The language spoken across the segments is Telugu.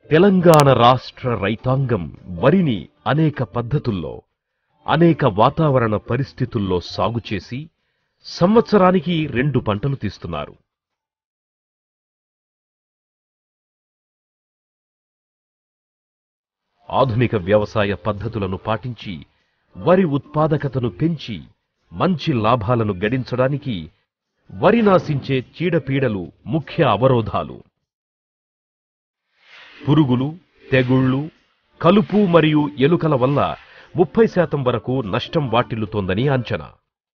తెలంగాణ రాష్ట్ర రైతాంగం వరిని అనేక పద్ధతుల్లో అనేక వాతావరణ పరిస్థితుల్లో సాగు చేసి సంవత్సరానికి రెండు పంటలు తీస్తున్నారు ఆధునిక వ్యవసాయ పద్ధతులను పాటించి వరి ఉత్పాదకతను పెంచి మంచి లాభాలను గడించడానికి వరి నాశించే చీడపీడలు ముఖ్య అవరోధాలు పురుగులు తెగుళ్ళు కలుపు మరియు ఎలుకల వల్ల ముప్పై శాతం వరకు నష్టం వాటిల్లుతోందని అంచనా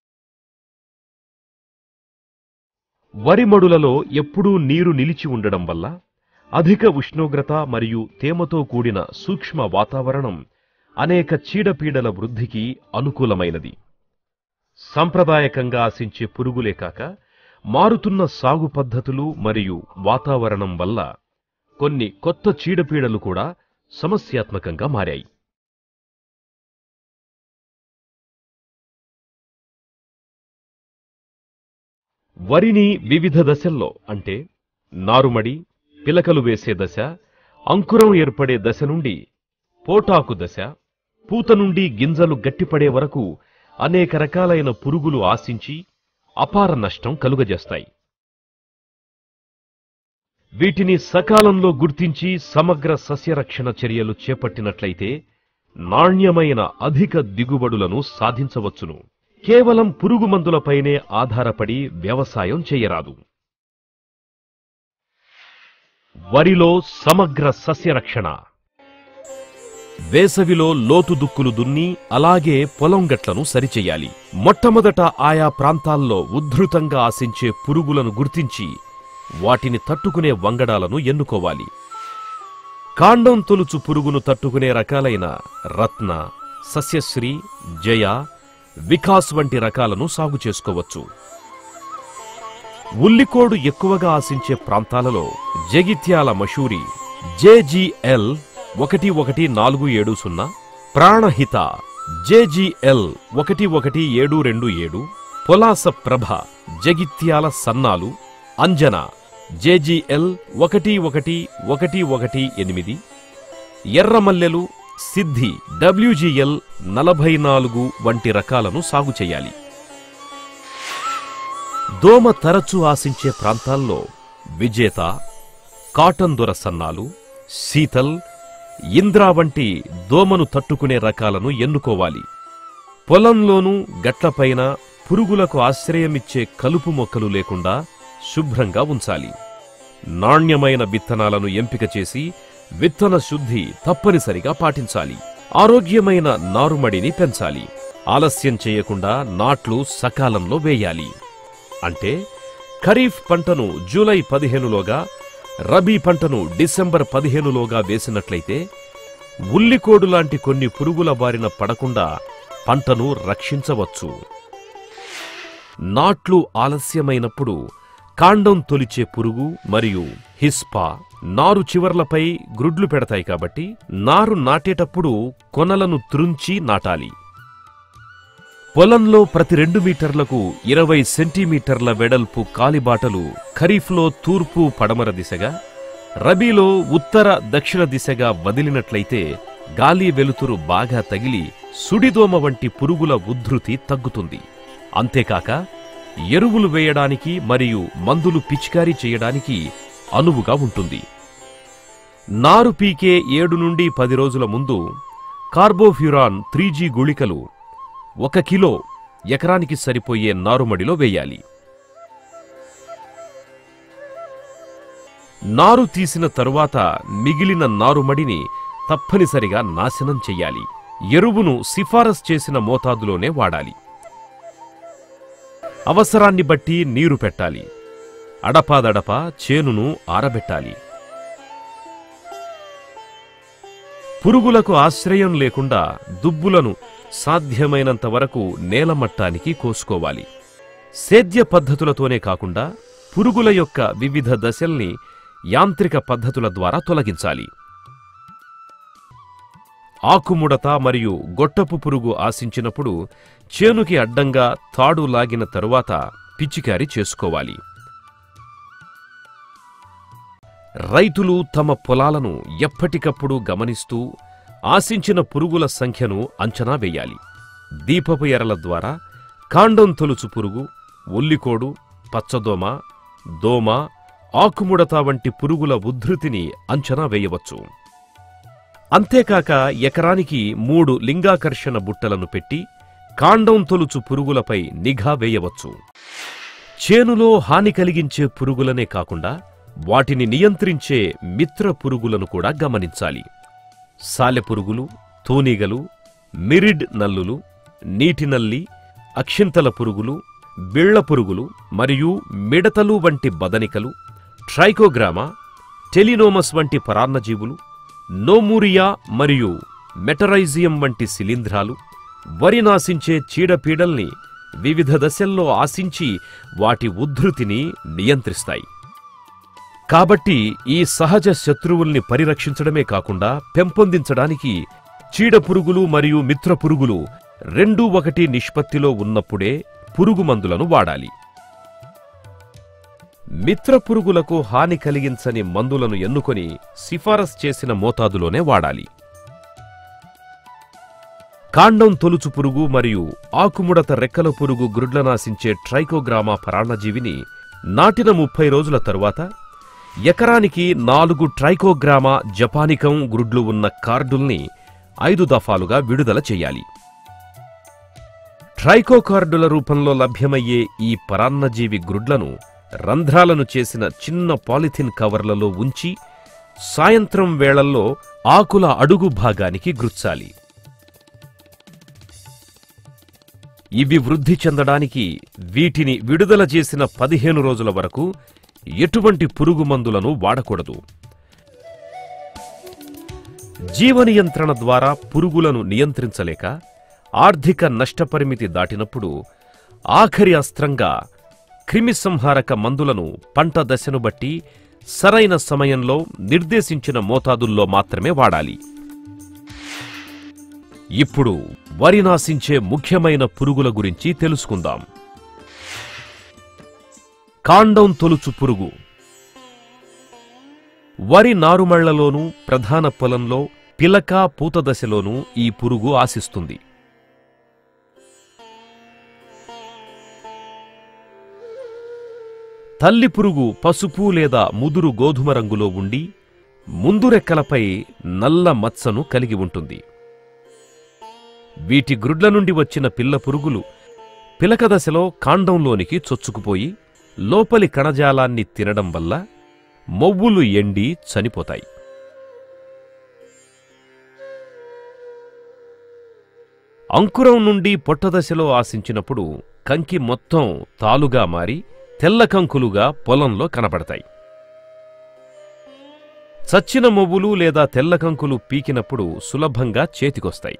వరి మడులలో ఎప్పుడూ నీరు నిలిచి ఉండడం వల్ల అధిక ఉష్ణోగ్రత మరియు తేమతో కూడిన సూక్ష్మ వాతావరణం అనేక చీడపీడల వృద్ధికి అనుకూలమైనది సంప్రదాయకంగా ఆశించే పురుగులే కాక మారుతున్న సాగు పద్ధతులు మరియు వాతావరణం వల్ల కొన్ని కొత్త చీడపీడలు కూడా సమస్యాత్మకంగా మారాయి వరిని వివిధ దశల్లో అంటే నారుమడి పిలకలు వేసే దశ అంకురం ఏర్పడే దశ నుండి పోటాకు దశ పూత నుండి గింజలు గట్టిపడే వరకు అనేక రకాలైన పురుగులు ఆశించి అపార నష్టం కలుగజేస్తాయి వీటిని సకాలంలో గుర్తించి సమగ్ర సస్యరక్షణ చర్యలు చేపట్టినట్లయితే నాణ్యమైన అధిక దిగుబడులను సాధించవచ్చును కేవలం పురుగు మందులపైనే ఆధారపడి వ్యవసాయం చేయరాదు వరిలో సమగ్ర సస్యరక్షణ వేసవిలో లోతు దుక్కులు దున్ని అలాగే పొలం గట్లను సరిచెయ్యాలి మొట్టమొదట ఆయా ప్రాంతాల్లో ఉద్ధృతంగా ఆశించే పురుగులను గుర్తించి వాటిని తట్టుకునే వంగడాలను ఎన్నుకోవాలి కాండం తొలుచు పురుగును తట్టుకునే రకాలైన రత్న సస్యశ్రీ జయ వికాస్ వంటి రకాలను సాగు చేసుకోవచ్చు ఉల్లికోడు ఎక్కువగా ఆశించే ప్రాంతాలలో జగిత్యాల మషూరి జేజీఎల్ ఒకటి ఒకటి నాలుగు ఏడు సున్నా ప్రాణహిత జేజీఎల్ ఒకటి ఒకటి ఏడు రెండు ఏడు పొలాస ప్రభ జగిత్యాల సన్నాలు అంజన జేజీఎల్ ఒకటి ఒకటి ఒకటి ఒకటి ఎనిమిది ఎర్రమల్లెలు సిద్ధి డబ్ల్యూజీఎల్ నలభై నాలుగు వంటి రకాలను సాగు చేయాలి దోమ తరచూ ఆశించే ప్రాంతాల్లో విజేత కాటన్ దొర సన్నాలు శీతల్ ఇంద్రా వంటి దోమను తట్టుకునే రకాలను ఎన్నుకోవాలి పొలంలోనూ గట్లపైన పురుగులకు ఆశ్రయమిచ్చే కలుపు మొక్కలు లేకుండా శుభ్రంగా ఉంచాలి నాణ్యమైన విత్తనాలను ఎంపిక చేసి విత్తన శుద్ధి తప్పనిసరిగా పాటించాలి ఆరోగ్యమైన నారుమడిని పెంచాలి ఆలస్యం చేయకుండా నాట్లు సకాలంలో వేయాలి అంటే ఖరీఫ్ పంటను జూలై పదిహేనులోగా రబీ పంటను డిసెంబర్ పదిహేనులోగా వేసినట్లయితే ఉల్లికోడు లాంటి కొన్ని పురుగుల బారిన పడకుండా పంటను రక్షించవచ్చు నాట్లు ఆలస్యమైనప్పుడు కాండం తొలిచే పురుగు మరియు హిస్పా నారు చివర్లపై గ్రుడ్లు పెడతాయి కాబట్టి నారు నాటేటప్పుడు కొనలను త్రుంచి నాటాలి పొలంలో ప్రతి రెండు మీటర్లకు ఇరవై సెంటీమీటర్ల వెడల్పు కాలిబాటలు ఖరీఫ్లో తూర్పు పడమర దిశగా రబీలో ఉత్తర దక్షిణ దిశగా వదిలినట్లయితే గాలి వెలుతురు బాగా తగిలి సుడిదోమ వంటి పురుగుల ఉద్ధృతి తగ్గుతుంది అంతేకాక ఎరువులు వేయడానికి మరియు మందులు పిచికారీ చేయడానికి అనువుగా ఉంటుంది నారు పీకే ఏడు నుండి పది రోజుల ముందు కార్బోఫ్యూరాన్ త్రీ జీ గుళికలు ఒక కిలో ఎకరానికి సరిపోయే నారుమడిలో వేయాలి నారు తీసిన తరువాత మిగిలిన నారుమడిని తప్పనిసరిగా నాశనం చెయ్యాలి ఎరువును సిఫారసు చేసిన మోతాదులోనే వాడాలి అవసరాన్ని బట్టి నీరు పెట్టాలి అడపాదడపా చేనును ఆరబెట్టాలి పురుగులకు ఆశ్రయం లేకుండా దుబ్బులను సాధ్యమైనంత వరకు నేలమట్టానికి కోసుకోవాలి సేద్య పద్ధతులతోనే కాకుండా పురుగుల యొక్క వివిధ దశల్ని యాంత్రిక పద్ధతుల ద్వారా తొలగించాలి ఆకుముడత మరియు గొట్టపు పురుగు ఆశించినప్పుడు చేనుకి అడ్డంగా తాడు లాగిన తరువాత పిచికారి చేసుకోవాలి రైతులు తమ పొలాలను ఎప్పటికప్పుడు గమనిస్తూ ఆశించిన పురుగుల సంఖ్యను అంచనా వేయాలి దీపపు ఎరల ద్వారా కాండం తొలుచు పురుగు ఉల్లికోడు పచ్చదోమ దోమ ఆకుముడత వంటి పురుగుల ఉద్ధృతిని అంచనా వేయవచ్చు అంతేకాక ఎకరానికి మూడు లింగాకర్షణ బుట్టలను పెట్టి కాండం తొలుచు పురుగులపై నిఘా వేయవచ్చు చేనులో హాని కలిగించే పురుగులనే కాకుండా వాటిని నియంత్రించే మిత్ర పురుగులను కూడా గమనించాలి సాలెపురుగులు తూనీగలు మిరిడ్ నల్లులు నీటి నల్లి అక్షింతల పురుగులు బిళ్ల పురుగులు మరియు మిడతలు వంటి బదనికలు ట్రైకోగ్రామా టెలినోమస్ వంటి పరాన్నజీవులు నోమూరియా మరియు మెటరైజియం వంటి శిలీంధ్రాలు వరి నాశించే చీడపీడల్ని వివిధ దశల్లో ఆశించి వాటి ఉద్ధృతిని నియంత్రిస్తాయి కాబట్టి ఈ సహజ శత్రువుల్ని పరిరక్షించడమే కాకుండా పెంపొందించడానికి చీడపురుగులు మరియు మిత్ర పురుగులు రెండు ఒకటి నిష్పత్తిలో ఉన్నప్పుడే పురుగు మందులను వాడాలి మిత్ర పురుగులకు హాని కలిగించని మందులను ఎన్నుకొని సిఫారసు చేసిన మోతాదులోనే వాడాలి కాండం తొలుచు పురుగు మరియు ఆకుముడత రెక్కల పురుగు గ్రుడ్లనాశించే ట్రైకోగ్రామా పరాన్నజీవిని నాటిన ముప్పై రోజుల తరువాత ఎకరానికి నాలుగు ట్రైకోగ్రామా జపానికం గ్రుడ్లు ఉన్న కార్డుల్ని ఐదు దఫాలుగా విడుదల చెయ్యాలి ట్రైకోకార్డుల రూపంలో లభ్యమయ్యే ఈ పరాన్నజీవి గ్రుడ్లను రంధ్రాలను చేసిన చిన్న పాలిథిన్ కవర్లలో ఉంచి సాయంత్రం వేళల్లో ఆకుల అడుగు భాగానికి గ్రుచ్చాలి ఇవి వృద్ధి చెందడానికి వీటిని విడుదల చేసిన పదిహేను రోజుల వరకు ఎటువంటి పురుగు మందులను వాడకూడదు జీవ నియంత్రణ ద్వారా పురుగులను నియంత్రించలేక ఆర్థిక నష్టపరిమితి దాటినప్పుడు ఆఖరి అస్త్రంగా క్రిమిసంహారక మందులను పంట దశను బట్టి సరైన సమయంలో నిర్దేశించిన మోతాదుల్లో మాత్రమే వాడాలి ఇప్పుడు వరి నాశించే ముఖ్యమైన పురుగుల గురించి తెలుసుకుందాం కాండం తొలుచు పురుగు వరి నారుమళ్లలోనూ ప్రధాన పొలంలో పిలక పూత దశలోనూ ఈ పురుగు ఆశిస్తుంది తల్లి పురుగు పసుపు లేదా ముదురు గోధుమ రంగులో ఉండి ముందు రెక్కలపై నల్ల మచ్చను కలిగి ఉంటుంది వీటి గ్రుడ్ల నుండి వచ్చిన పిల్ల పురుగులు పిలక దశలో కాండంలోనికి చొచ్చుకుపోయి లోపలి కణజాలాన్ని తినడం వల్ల మొవ్వులు ఎండి చనిపోతాయి అంకురం నుండి పొట్టదశలో ఆశించినప్పుడు కంకి మొత్తం తాలుగా మారి తెల్ల కంకులుగా పొలంలో కనబడతాయి చచ్చిన మొవ్వులు లేదా తెల్ల కంకులు పీకినప్పుడు సులభంగా చేతికొస్తాయి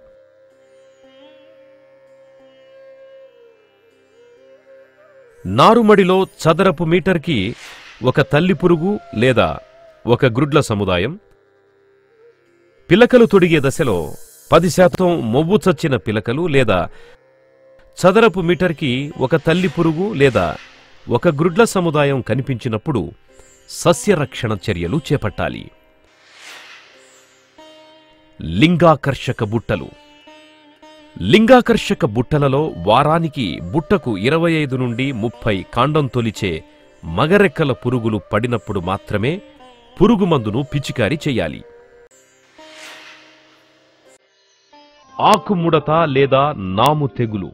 నారుమడిలో చదరపు మీటర్కి ఒక తల్లి పురుగు లేదా ఒక గ్రుడ్ల సముదాయం పిలకలు తొడిగే దశలో పది శాతం మొవ్వు చచ్చిన పిలకలు లేదా చదరపు మీటర్కి ఒక తల్లి పురుగు లేదా ఒక గ్రుడ్ల సముదాయం కనిపించినప్పుడు సస్యరక్షణ చర్యలు చేపట్టాలి లింగాకర్షక బుట్టలు లింగాకర్షక బుట్టలలో వారానికి బుట్టకు ఇరవై ఐదు నుండి ముప్పై కాండం తొలిచే మగరెక్కల పురుగులు పడినప్పుడు మాత్రమే పురుగు మందును పిచికారీ చెయ్యాలి ఆకుముడత లేదా నాము తెగులు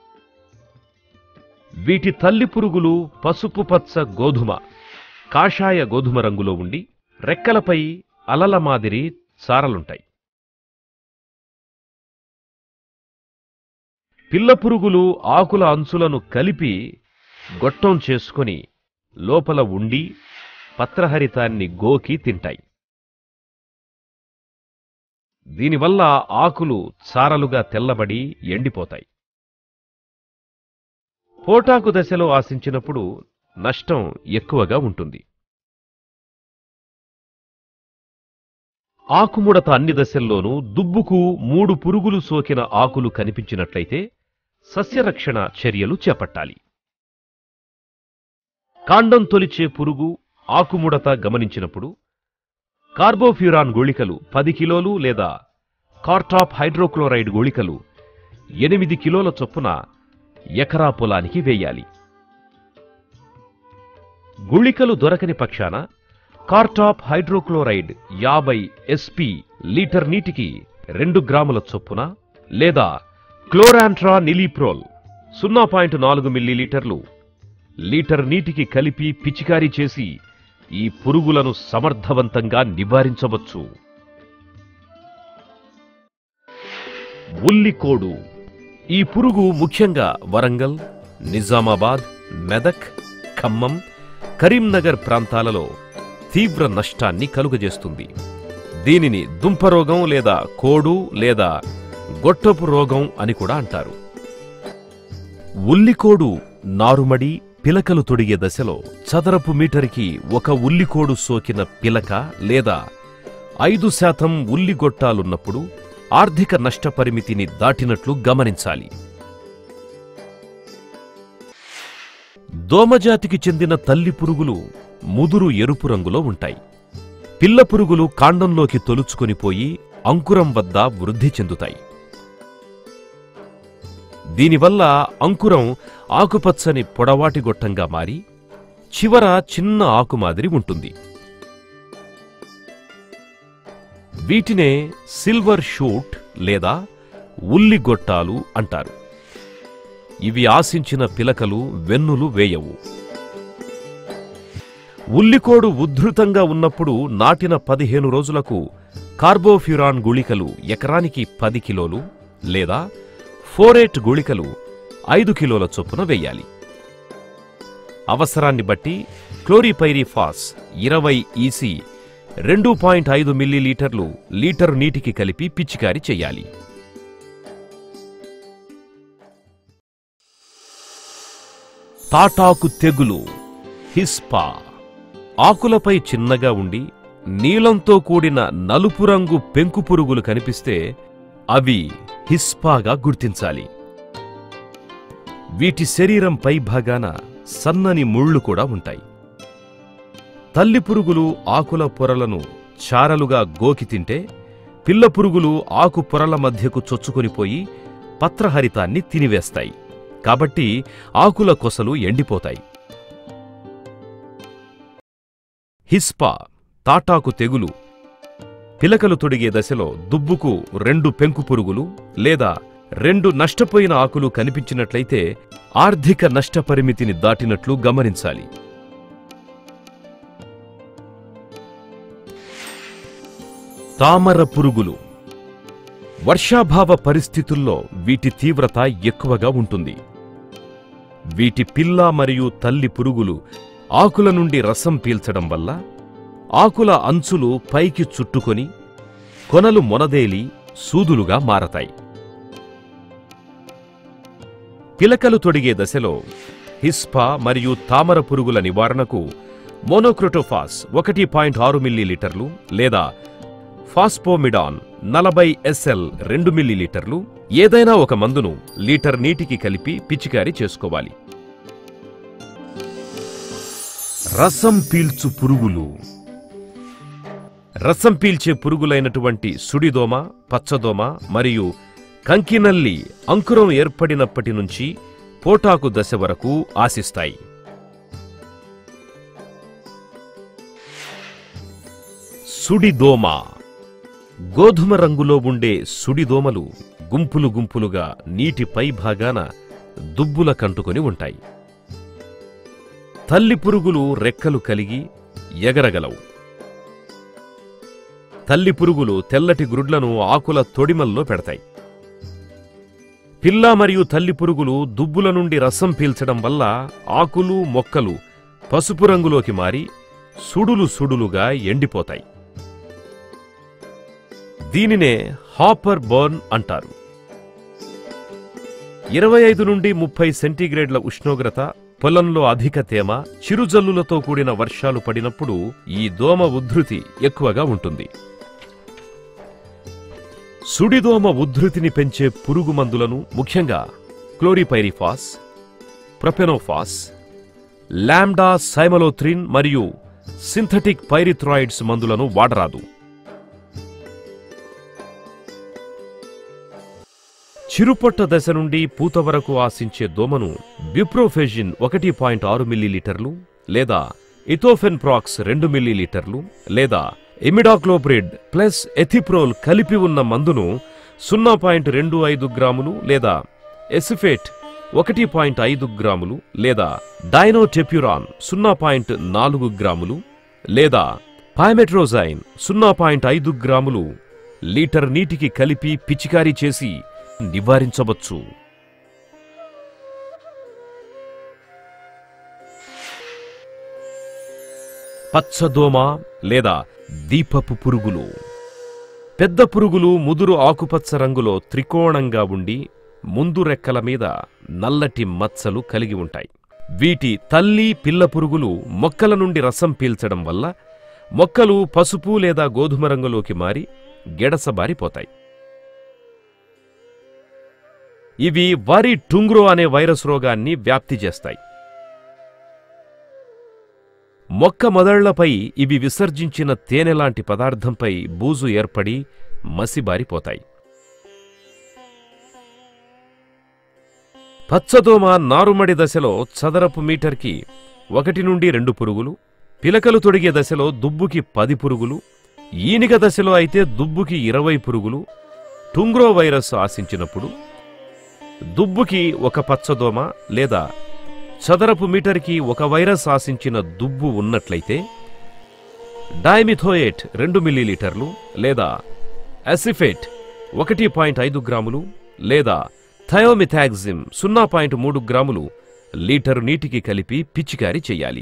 వీటి తల్లి పురుగులు పసుపు పచ్చ గోధుమ కాషాయ గోధుమ రంగులో ఉండి రెక్కలపై అలల మాదిరి చారలుంటాయి పిల్ల పురుగులు ఆకుల అంచులను కలిపి గొట్టం చేసుకొని లోపల ఉండి పత్రహరితాన్ని గోకి తింటాయి దీనివల్ల ఆకులు చారలుగా తెల్లబడి ఎండిపోతాయి పోటాకు దశలో ఆశించినప్పుడు నష్టం ఎక్కువగా ఉంటుంది ఆకుముడత అన్ని దశల్లోనూ దుబ్బుకు మూడు పురుగులు సోకిన ఆకులు కనిపించినట్లయితే సస్యరక్షణ చర్యలు చేపట్టాలి కాండం తొలిచే పురుగు ఆకుముడత గమనించినప్పుడు కార్బోఫ్యూరాన్ గుళికలు పది కిలోలు లేదా కార్టాప్ హైడ్రోక్లోరైడ్ గుళికలు ఎనిమిది కిలోల చొప్పున ఎకరా పొలానికి వేయాలి గుళికలు దొరకని పక్షాన కార్టాప్ హైడ్రోక్లోరైడ్ యాభై ఎస్పి లీటర్ నీటికి రెండు గ్రాముల చొప్పున లేదా క్లోరాంట్రా నిలీప్రోల్ సున్నా పాయింట్ నాలుగు మిల్లీలీటర్లు లీటర్ నీటికి కలిపి పిచికారీ చేసి ఈ పురుగులను సమర్థవంతంగా నివారించవచ్చు ఉల్లికోడు ఈ పురుగు ముఖ్యంగా వరంగల్ నిజామాబాద్ మెదక్ ఖమ్మం కరీంనగర్ ప్రాంతాలలో తీవ్ర నష్టాన్ని కలుగజేస్తుంది దీనిని దుంపరోగం లేదా కోడు లేదా గొట్టపు రోగం అని కూడా అంటారు ఉల్లికోడు నారుమడి పిలకలు తొడిగే దశలో చదరపు మీటరుకి ఒక ఉల్లికోడు సోకిన పిలక లేదా ఐదు శాతం ఉల్లిగొట్టాలున్నప్పుడు ఆర్థిక నష్టపరిమితిని దాటినట్లు గమనించాలి దోమజాతికి చెందిన తల్లి పురుగులు ముదురు ఎరుపు రంగులో ఉంటాయి పిల్ల పురుగులు కాండంలోకి తొలుచుకొని పోయి అంకురం వద్ద వృద్ధి చెందుతాయి దీనివల్ల అంకురం ఆకుపచ్చని పొడవాటి గొట్టంగా మారి చివర చిన్న ఆకు మాదిరి ఉంటుంది వీటినే సిల్వర్ షూట్ లేదా ఉల్లిగొట్టాలు అంటారు ఇవి ఆశించిన పిలకలు వెన్నులు వేయవు ఉల్లికోడు ఉద్ధృతంగా ఉన్నప్పుడు నాటిన పదిహేను రోజులకు కార్బోఫ్యూరాన్ గుళికలు ఎకరానికి పది కిలోలు లేదా ఫోరేట్ గుళికలు ఐదు కిలోల చొప్పున వేయాలి అవసరాన్ని బట్టి క్లోరిపైరిఫాస్ ఇరవై ఈసీ రెండు పాయింట్ ఐదు మిల్లీలీటర్లు లీటరు నీటికి కలిపి పిచికారి చెయ్యాలి తాటాకు తెగులు హిస్పా ఆకులపై చిన్నగా ఉండి నీలంతో కూడిన నలుపు రంగు పెంకు పురుగులు కనిపిస్తే అవి హిస్పాగా గుర్తించాలి వీటి శరీరం పై భాగాన సన్నని ముళ్ళు కూడా ఉంటాయి తల్లి పురుగులు ఆకుల పొరలను చారలుగా గోకి తింటే పిల్ల పురుగులు ఆకు పొరల మధ్యకు చొచ్చుకొనిపోయి పత్రహరితాన్ని తినివేస్తాయి కాబట్టి ఆకుల కొసలు ఎండిపోతాయి హిస్పా తాటాకు తెగులు పిలకలు తొడిగే దశలో దుబ్బుకు రెండు పెంకు పురుగులు లేదా రెండు నష్టపోయిన ఆకులు కనిపించినట్లయితే ఆర్థిక నష్టపరిమితిని దాటినట్లు గమనించాలి తామర పురుగులు వర్షాభావ పరిస్థితుల్లో వీటి తీవ్రత ఎక్కువగా ఉంటుంది వీటి పిల్ల మరియు తల్లి పురుగులు ఆకుల నుండి రసం పీల్చడం వల్ల ఆకుల అంచులు పైకి చుట్టుకొని కొనలు మొనదేలి సూదులుగా మారతాయి పిలకలు తొడిగే దశలో హిస్పా మరియు తామర పురుగుల నివారణకు మోనోక్రోటోఫాస్ ఒకటి పాయింట్ ఆరు మిల్లీలీటర్లు లేదా ఫాస్పోమిడాన్ నలభై ఎస్ఎల్ రెండు మిల్లీలీటర్లు ఏదైనా ఒక మందును లీటర్ నీటికి కలిపి పిచికారీ చేసుకోవాలి రసం పీల్చు పురుగులు రసం పీల్చే పురుగులైనటువంటి సుడిదోమ పచ్చదోమ మరియు కంకినల్లి అంకురం ఏర్పడినప్పటి నుంచి పోటాకు దశ వరకు ఆశిస్తాయి సుడిదోమ గోధుమ రంగులో ఉండే సుడిదోమలు గుంపులు గుంపులుగా నీటి పై భాగాన దుబ్బుల కంటుకొని ఉంటాయి తల్లి పురుగులు రెక్కలు కలిగి ఎగరగలవు తల్లి పురుగులు తెల్లటి గ్రుడ్లను ఆకుల తొడిమల్లో పెడతాయి పిల్ల మరియు తల్లి పురుగులు దుబ్బుల నుండి రసం పీల్చడం వల్ల ఆకులు మొక్కలు పసుపు రంగులోకి మారి సుడులు సుడులుగా ఎండిపోతాయి దీనినే హాపర్ బర్న్ అంటారు ఇరవై ఐదు నుండి ముప్పై సెంటీగ్రేడ్ల ఉష్ణోగ్రత పొలంలో అధిక తేమ చిరుజల్లులతో కూడిన వర్షాలు పడినప్పుడు ఈ దోమ ఉద్ధృతి ఎక్కువగా ఉంటుంది సుడిదోమ ఉద్ధృతిని పెంచే పురుగు మందులను ముఖ్యంగా క్లోరిపైరిఫాస్ ప్రొపెనోఫాస్ లామ్డా సైమలోథ్రిన్ మరియు సింథటిక్ పైరిథ్రాయిడ్స్ మందులను వాడరాదు చిరుపొట్ట దశ నుండి పూత వరకు ఆశించే దోమను బ్యూప్రోఫెజిన్ ఒకటి పాయింట్ ఆరు మిల్లీలీటర్లు లేదా ఇథోఫెన్ ప్రాక్స్ రెండు మిల్లీలీటర్లు లేదా ఇమిడాక్లోప్రిడ్ ప్లస్ ఎథిప్రోల్ కలిపి ఉన్న మందును సున్నా పాయింట్ రెండు ఐదు గ్రాములు లేదా ఎసిఫేట్ ఒకటి పాయింట్ ఐదు గ్రాములు లేదా డైనోటెప్యురాన్ సున్నా పాయింట్ నాలుగు గ్రాములు లేదా పామెట్రోజైన్ సున్నా పాయింట్ ఐదు గ్రాములు లీటర్ నీటికి కలిపి పిచికారీ చేసి నివారించవచ్చు పచ్చదోమ లేదా దీపపు పురుగులు పెద్ద పురుగులు ముదురు ఆకుపచ్చ రంగులో త్రికోణంగా ఉండి ముందు రెక్కల మీద నల్లటి మచ్చలు కలిగి ఉంటాయి వీటి తల్లి పిల్ల పురుగులు మొక్కల నుండి రసం పీల్చడం వల్ల మొక్కలు పసుపు లేదా గోధుమ రంగులోకి మారి గెడసబారిపోతాయి ఇవి వరి టుంగ్రో అనే వైరస్ రోగాన్ని వ్యాప్తి చేస్తాయి మొక్క మొదళ్లపై ఇవి విసర్జించిన తేనెలాంటి పదార్థంపై బూజు ఏర్పడి మసిబారిపోతాయి పచ్చదోమ నారుమడి దశలో చదరపు మీటర్కి ఒకటి నుండి రెండు పురుగులు పిలకలు తొడిగే దశలో దుబ్బుకి పది పురుగులు ఈనిక దశలో అయితే దుబ్బుకి ఇరవై పురుగులు టుంగ్రో వైరస్ ఆశించినప్పుడు దుబ్బుకి ఒక పచ్చదోమ లేదా చదరపు మీటర్కి ఒక వైరస్ ఆశించిన దుబ్బు ఉన్నట్లయితే డైమిథోయేట్ రెండు మిల్లీలీటర్లు లేదా అసిఫేట్ ఒకటి పాయింట్ ఐదు గ్రాములు లేదా థయోమిథాగ్జిమ్ సున్నా పాయింట్ మూడు గ్రాములు లీటరు నీటికి కలిపి పిచికారీ చెయ్యాలి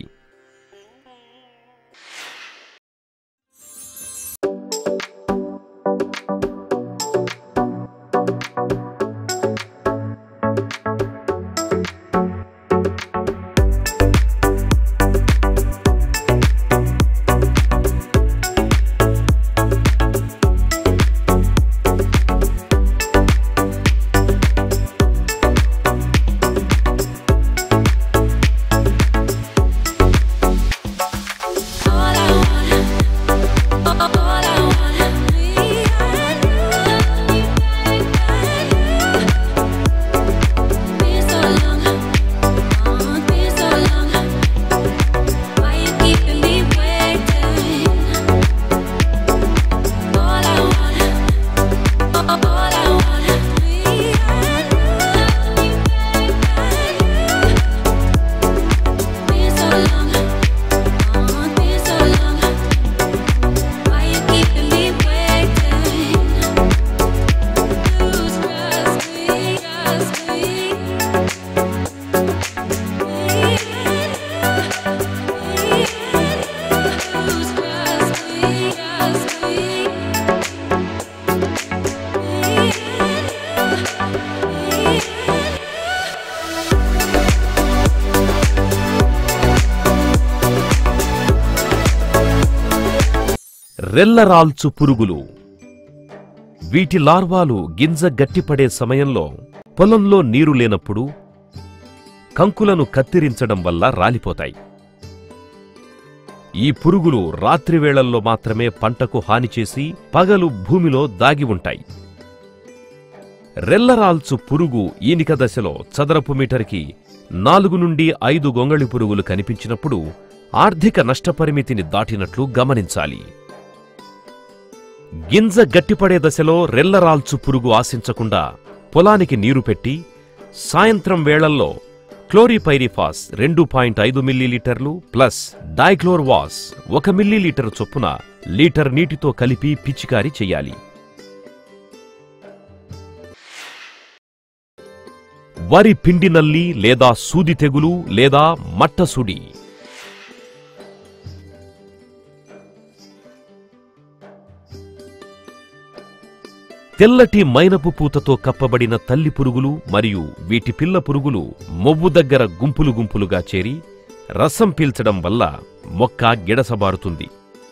All I want, all I want, me and you, been so long, oh, been so long. Why you keeping me waiting? All I want, all I want, me and you, been so long. Oh, been so long. Why you keeping me waiting? Lose trust me, trust me. Lose trust me, trust me. రెల్లరాల్చు పురుగులు వీటి లార్వాలు గింజ గట్టిపడే సమయంలో పొలంలో నీరు లేనప్పుడు కంకులను కత్తిరించడం వల్ల రాలిపోతాయి ఈ పురుగులు రాత్రి వేళల్లో మాత్రమే పంటకు హాని చేసి పగలు భూమిలో దాగి ఉంటాయి రెల్లరాల్చు పురుగు ఈనిక దశలో చదరపు మీటర్కి నాలుగు నుండి ఐదు గొంగళి పురుగులు కనిపించినప్పుడు ఆర్థిక నష్టపరిమితిని దాటినట్లు గమనించాలి గింజ గట్టిపడే దశలో రెల్లరాల్చు పురుగు ఆశించకుండా పొలానికి నీరు పెట్టి సాయంత్రం వేళల్లో క్లోరిపైరిఫాస్ రెండు పాయింట్ ఐదు మిల్లీలీటర్లు ప్లస్ డైక్లోర్వాస్ ఒక మిల్లీలీటర్ చొప్పున లీటర్ నీటితో కలిపి పిచికారీ చెయ్యాలి వరి పిండి నల్లి లేదా సూది తెగులు లేదా మట్టసుడి తెల్లటి మైనపు పూతతో కప్పబడిన తల్లి పురుగులు మరియు వీటి పిల్ల పురుగులు మొవ్వు దగ్గర గుంపులు గుంపులుగా చేరి రసం పీల్చడం వల్ల మొక్క గిడసబారుతుంది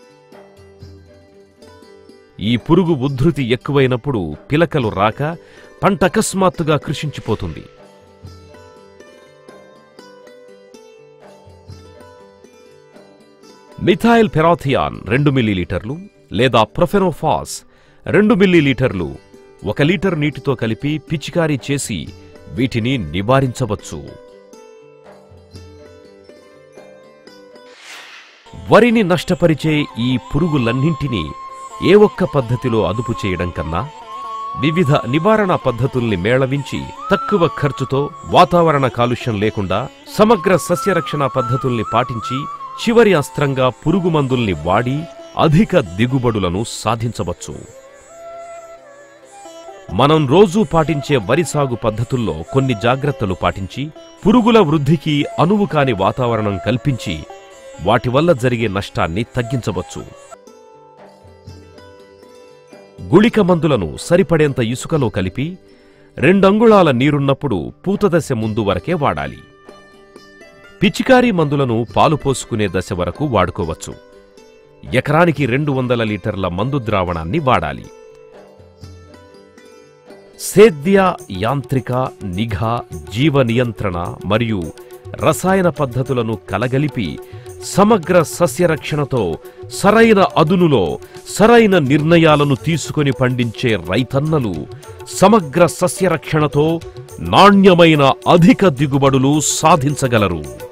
ఈ పురుగు ఉద్ధృతి ఎక్కువైనప్పుడు పిలకలు రాక పంట అకస్మాత్తుగా కృషించిపోతుంది మిథాయిల్ పెరాథియాన్ రెండు మిల్లీలీటర్లు లేదా ప్రొఫెనోఫాస్ రెండు మిల్లీలీటర్లు ఒక లీటర్ నీటితో కలిపి పిచికారీ చేసి వీటిని నివారించవచ్చు వరిని నష్టపరిచే ఈ పురుగులన్నింటినీ ఏ ఒక్క పద్ధతిలో అదుపు చేయడం కన్నా వివిధ నివారణ పద్ధతుల్ని మేళవించి తక్కువ ఖర్చుతో వాతావరణ కాలుష్యం లేకుండా సమగ్ర సస్యరక్షణ పద్ధతుల్ని పాటించి చివరి అస్త్రంగా పురుగు మందుల్ని వాడి అధిక దిగుబడులను సాధించవచ్చు మనం రోజూ పాటించే వరి సాగు పద్ధతుల్లో కొన్ని జాగ్రత్తలు పాటించి పురుగుల వృద్ధికి అనువు కాని వాతావరణం కల్పించి వాటి వల్ల జరిగే నష్టాన్ని తగ్గించవచ్చు గుళిక మందులను సరిపడేంత ఇసుకలో కలిపి రెండంగుళాల నీరున్నప్పుడు పూతదశ ముందు వరకే వాడాలి పిచికారీ మందులను పాలు పోసుకునే దశ వరకు వాడుకోవచ్చు ఎకరానికి రెండు వందల లీటర్ల మందు ద్రావణాన్ని వాడాలి సేద్య యాంత్రిక నిఘా జీవ నియంత్రణ మరియు రసాయన పద్ధతులను కలగలిపి సమగ్ర సస్యరక్షణతో సరైన అదునులో సరైన నిర్ణయాలను తీసుకొని పండించే రైతన్నలు సమగ్ర సస్యరక్షణతో నాణ్యమైన అధిక దిగుబడులు సాధించగలరు